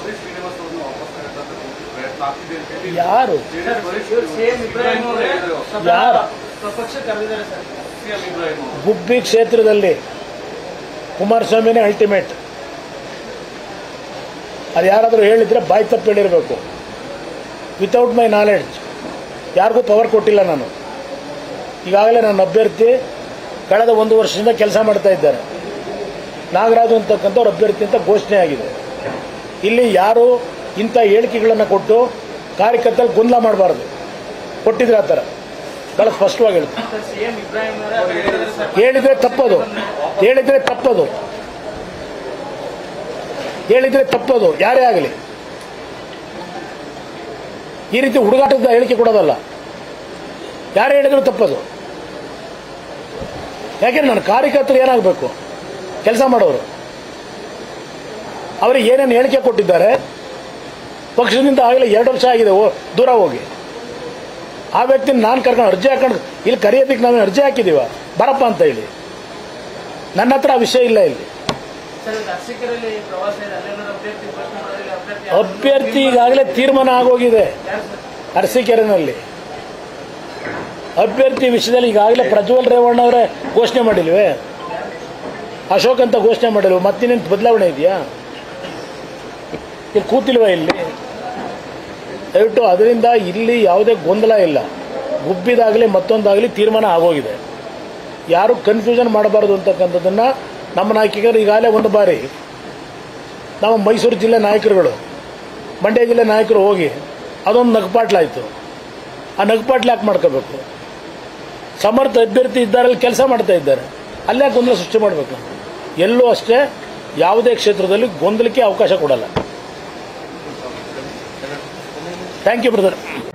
Worry Srinivas ಅವ್ರನ್ನ ವಾಪಸ್ ತಗೊಳ್ತಕ್ಕಂಥ ಪ್ರಯತ್ನ ಆಗ್ತಿದೆ ಅಂತ ಹೇಳಿ ಯಾರು JDS ವರಿ ಇವ್ರು ಸೇಮ್ ಇಬ್ರಾಹಿಂ ಅವರೇ ಹೇಳಿದ್ರು. ಸ್ವತಃ ಯಾರು? ಸ್ವಪಕ್ಷ ಕರೆದಿದ್ದಾರೆ ಸರ್ CM ಇಬ್ರಾಹಿಂ ಅವರು. ಗುಬ್ಬಿ ಕ್ಷೇತ್ರದಲ್ಲಿ ಕುಮಾರಸ್ವಾಮಿನೇ ಅಲ್ಟಿಮೇಟ್ ಅದು ಯಾರಾದರೂ ಹೇಳಿದ್ರೆ ಬಾಯಿ ತಪ್ಪು ಹೇಳಿರಬೇಕು ವಿತೌಟ್ ಮೈ ನಾಲೆಡ್ಜ್ ಯಾರಿಗೂ ಪವರ್ ಕೊಟ್ಟಿಲ್ಲ ನಾನು ಈಗಾಗಲೇ ನನ್ನ ಅಭ್ಯರ್ಥಿ ಕಳೆದ ಒಂದು ವರ್ಷದಿಂದ ಕೆಲಸ ಮಾಡ್ತಾ ಇದ್ದಾರೆ ನಾಗರಾಜು ಅಂತಕ್ಕಂಥವ್ರ ಅಭ್ಯರ್ಥಿ ಅಂತ ಘೋಷಣೆ ಆಗಿದೆ ಇಲ್ಲಿ ಯಾರು ಇಂಥ ಹೇಳಿಕೆಗಳನ್ನು ಕೊಟ್ಟು ಕಾರ್ಯಕರ್ತರು ಗೊಂದಲ ಮಾಡಬಾರ್ದು ಕೊಟ್ಟಿದ್ರೆ ಆ ಥರ ಭಾಳ ಸ್ಪಷ್ಟವಾಗಿ ಹೇಳ್ತೀನಿ ಸರ್ ಸಿಎಂ ಇಬ್ರಾಹಿಂ ಅವರೇ ಅದು ಹೇಳಿದ್ದಾರೆ ಸರ್ ಹೇಳಿದ್ರೆ ತಪ್ಪದು ಹೇಳಿದ್ರೆ ತಪ್ಪದು ಹೇಳಿದ್ರೆ ತಪ್ಪದು ಯಾರೇ ಆಗಲಿ ಈ ರೀತಿ ಹುಡುಗಾಟದ ಹೇಳಿಕೆ ಕೊಡೋದಲ್ಲ ಯಾರೇ ಹೇಳಿದ್ರು ತಪ್ಪದು ಯಾಕೆಂದ್ರೆ ನನ್ನ ಕಾರ್ಯಕರ್ತರು ಏನಾಗಬೇಕು ಕೆಲಸ ಮಾಡೋರು ಅವರಿಗೆ ಏನೇನು ಹೇಳಿಕೆ ಕೊಟ್ಟಿದ್ದಾರೆ ಪಕ್ಷದಿಂದ ಆಗಲೇ ಎರಡು ವರ್ಷ ಆಗಿದೆ ಓ- ದೂರ ಹೋಗಿ ಆ ವ್ಯಕ್ತಿನ ನಾನು ಕರ್ಕೊಂಡು ಅರ್ಜಿ ಹಾಕೊಂಡು ಇಲ್ಲಿ ಕರೆಯೋದಕ್ಕೆ ನಾವು ಅರ್ಜಿ ಹಾಕಿದೀವ ಬರಪ್ಪ ಅಂತ ಹೇಳಿ ನನ್ನ ಹತ್ರ ಆ ವಿಷಯ ಇಲ್ಲ ಇಲ್ಲಿ ಸರ್ ಈಗ ಅರ್ಸಿಕರಲ್ಲಿ ಪ್ರವಾಸ ಇದೆ ಅಲ್ಲೇನಾದ್ರು ಅಭ್ಯರ್ಥಿ ಘೋಷಣೆ ಮಾಡೋದಿಲ್ಲ ಅಭ್ಯರ್ಥಿ ಯಾರು? ಅಭ್ಯರ್ಥಿ ಈಗಾಗಲೇ ತೀರ್ಮಾನ ಆಗೋಗಿದೆ ಯಾರು ಸರ್ ಅರಸೀಕೆರೆನಲ್ಲಿ ಅಭ್ಯರ್ಥಿ ವಿಷಯದಲ್ಲಿ ಈಗಾಗಲೇ ಪ್ರಜ್ವಲ್ ರೇವಣ್ಣ ಅವರೇ ಘೋಷಣೆ ಮಾಡಿಲ್ವೇ ಅಶೋಕ್ ಅಂತ ಘೋಷಣೆ ಮಾಡಿಲ್ವ ಮತ್ತಿನ್ನೇನು ಬದಲಾವಣೆ ಇದೆಯಾ ಇಲ್ಲಿ ಕೂತಿಲ್ವಾ ಇಲ್ಲಿ ದಯವಿಟ್ಟು ಅದರಿಂದ ಇಲ್ಲಿ ಯಾವುದೇ ಗೊಂದಲ ಇಲ್ಲ ಗುಬ್ಬಿದಾಗಲಿ ಮತ್ತೊಂದಾಗಲಿ ತೀರ್ಮಾನ ಆಗೋಗಿದೆ ಯಾರು ಕನ್ಫ್ಯೂಷನ್ ಮಾಡಬಾರದು ಅಂತಕ್ಕಂಥದ್ದನ್ನ ನಮ್ಮ ನಾಯಕರು ಈಗಾಗಲೇ ಒಂದು ಬಾರಿ ನಮ್ಮ ಮೈಸೂರು ಜಿಲ್ಲೆ ನಾಯಕರುಗಳು ಮಂಡ್ಯ ಜಿಲ್ಲೆ ನಾಯಕರು ಹೋಗಿ ಅದೊಂದು ನಗಪಾಟ್ಲಾಯಿತು ಆ ನಗಪಾಟ್ಲು ಯಾಕೆ ಮಾಡ್ಕೋಬೇಕು ಸಮರ್ಥ ಅಭ್ಯರ್ಥಿ ಇದ್ದಾರಲ್ಲಿ ಕೆಲಸ ಮಾಡ್ತಾ ಇದ್ದಾರೆ ಅಲ್ಲೇ ಗೊಂದಲ ಸೃಷ್ಟಿ ಮಾಡಬೇಕು ಎಲ್ಲೂ ಅಷ್ಟೇ ಯಾವುದೇ ಕ್ಷೇತ್ರದಲ್ಲಿ ಗೊಂದಲಕ್ಕೆ ಅವಕಾಶ ಕೊಡಲ್ಲ ಥ್ಯಾಂಕ್ ಯು ಬ್ರದರ್